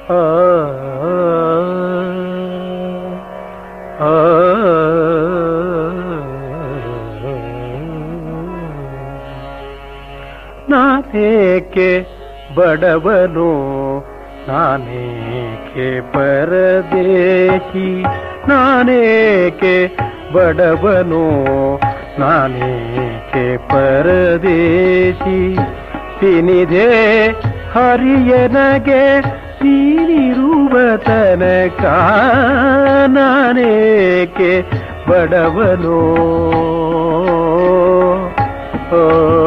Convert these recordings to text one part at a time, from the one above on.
ಆ ಆ ನಾನೇಕೆ ಬಡವನು ನಾನೇಕೆ ಪರದೇಶಿ ನಾನೇಕೆ ಬಡವನು ನಾನೇಕೆ ಪರದೇಶಿ ತಿನಿದೆ ಹರಿಯನಗೆ ನೀನಿರುವ ತನಕ ನಾನೇಕೆ ಬಡವನು ಓ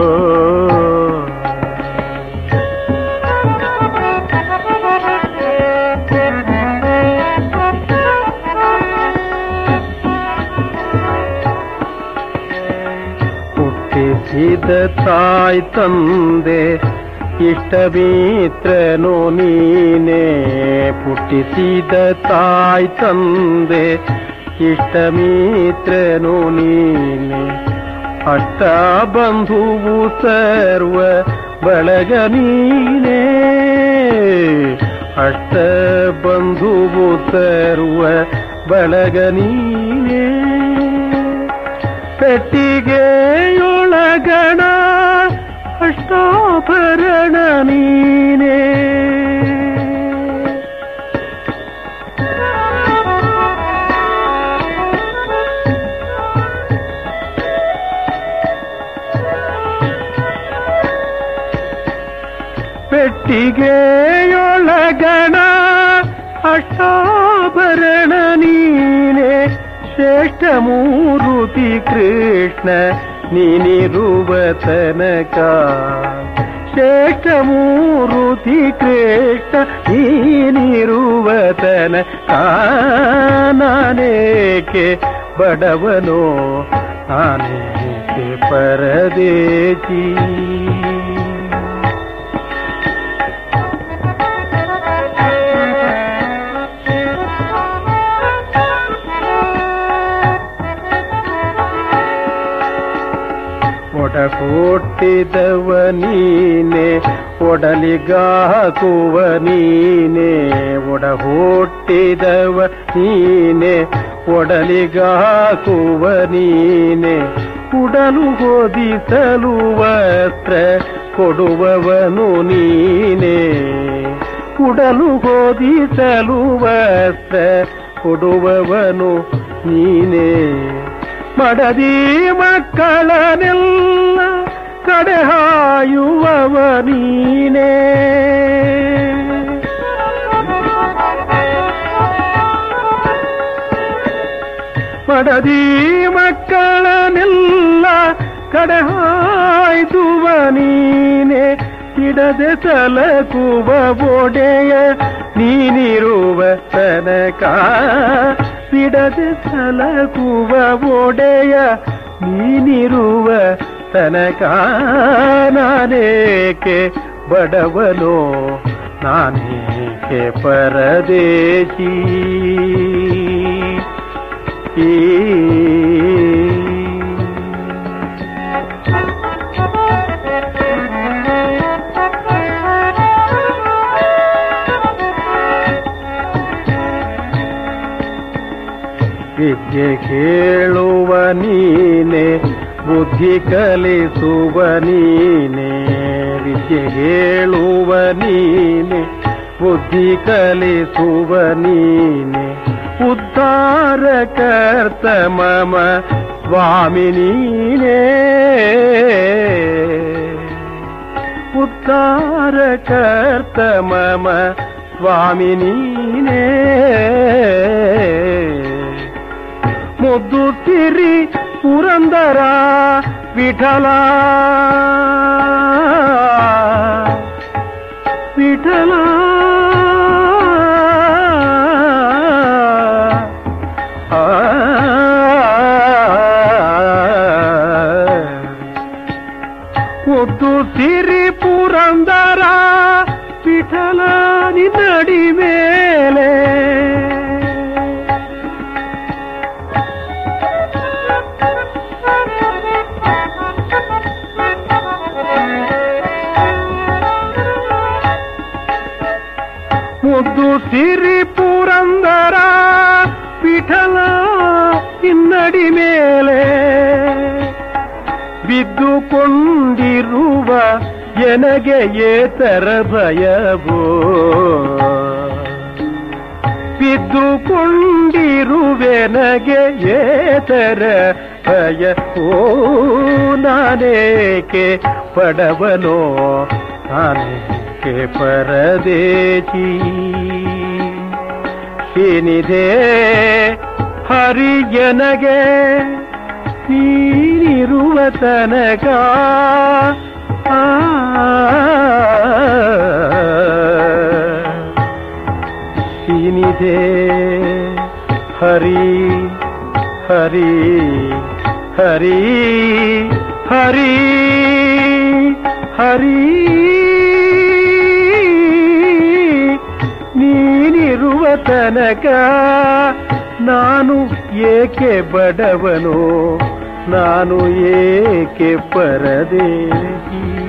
ಹುಟ್ಟಿಸಿದ ತಾಯ್ ತಂದೆ ಇಷ್ಟಮಿತ್ರನು ನೀನೇ ಪುಟ್ಟಿಸಿದ ತಾಯ್ ತಂದೆ ಇಷ್ಟಮಿತ್ರನು ನೀನೆ ಅಷ್ಟ ಬಂಧುವು ಸರ್ವ ಬಳಗ ನೀನೇ ಅಷ್ಟ ಬಂಧುವು ಸರ್ವ ಬಳಗ ನೀನೇ ಪೆಟ್ಟಿಗೆಯೊಳಗಣ ಅಷ್ಟಾಭರಣ ನೀನೇ ಪೆಟ್ಟಿಗೆಯೊಳಗಣ ಅಷ್ಟಾಭರಣ ನೀನೆ ಶ್ರೇಷ್ಠ ಮೂರುತಿ ಕೃಷ್ಣ ನೀನಿರುವ ತನಕ ಶ್ರೇಷ್ಠ ಮೂರುತಿ ಕೃಷ್ಣ ನೀನಿರುವ ತನಕ ನಾನೇಕೆ ಬಡವನೋ ನಾನೇಕೆ ಪರದೇಶಿ ಒಡ ಕೊಟ್ಟಿದವ ನೀನೆ ಒಡಲಿಗಾಕುವ ನೀನೆ ಒಡ ಹುಟ್ಟಿದವ ನೀನೆ ಒಡಲಿಗಾಕುವ ನೀನೆ ಉಡಲು ಹೊದಿಸಲು ವಸ್ತ್ರ ಕೊಡುವವನು ನೀನೆ ಉಡಲು ಹೊದಿಸಲು ವಸ್ತ್ರ ಕೊಡುವವನು ನೀನೇ ಮಡದಿ ಮಕ್ಕಳನೆಲ್ಲ ಕಡೆ ಹಾಯುವವ ನೀನೇ ಮಡದಿ ಮಕ್ಕಳನೆಲ್ಲ ಕಡೆ ಹಾಯ್ದುವ ನೀನೆ ಇಡದೆ ಸಲಕುವ ಒಡೆಯ ನೀನಿರುವ ತನಕ ಬಿಡದೆ ಸಲಕುವ ಒಡೆಯ ನೀನಿರುವ ತನಕ ನಾನೇಕೆ ಬಡವನೋ ನಾನೇಕೆ ಪರದೇಶಿ ಈ ವಿದ್ಯೆ ಕೇಳುವ ನೀನೆ ಬುದ್ಧಿ ಕಲಿಸುವ ನೀನೆ ವಿದ್ಯೆ ಹೇಳುವ ನೀನೆ ಬುದ್ಧಿ ಕಲಿಸುವ ನೀನೆ ಉದ್ಧಾರ ಕರ್ತ ಮಮ ಸ್ವಾಮಿ ನೀನೇ ಉದ್ಧಾರ ಕರ್ತ ಮಮ ಸ್ವಾಮಿ ನೀನೇ ಮುದ್ದು ತಿರಿ ಪುರಂದರ ವಿಠಲ ವಿಠಲ ಆ ಮುದ್ದು ಸಿರಿ ಪುರಂದರ ವಿಠಲ ನಿನ್ನಡಿ ಮೇಲೆ ಮುದ್ದು ಸಿರಿ ಪುರಂದರ ವಿಠಲ ಹಿನ್ನಡಿ ಮೇಲೆ ಬಿದ್ದುಕೊಂಡಿರುವ ಎನಗೆ ಏತರ ಭಯವೋ ಬಿದ್ದುಕೊಂಡಿರುವೆನಗೆ ಏತರ ಭಯ ಓ ನಾನೇಕೆ ಪಡವನೋ ನಾನೇಕೆ ಪರದೇಶಿ ಏನಿದೆ ಹರಿಯನಗೆ ನೀನಿರುವ ತನಕ ಆ ಏನಿದೆ ಹರಿ ಹರಿ ಹರಿ ಹರಿ ಹರಿ ನೀನಿರುವ ತನಕ ನಾನು ಏಕೆ ಬಡವನು ನಾನು ಏಕೆ ಪರದೇಶಿ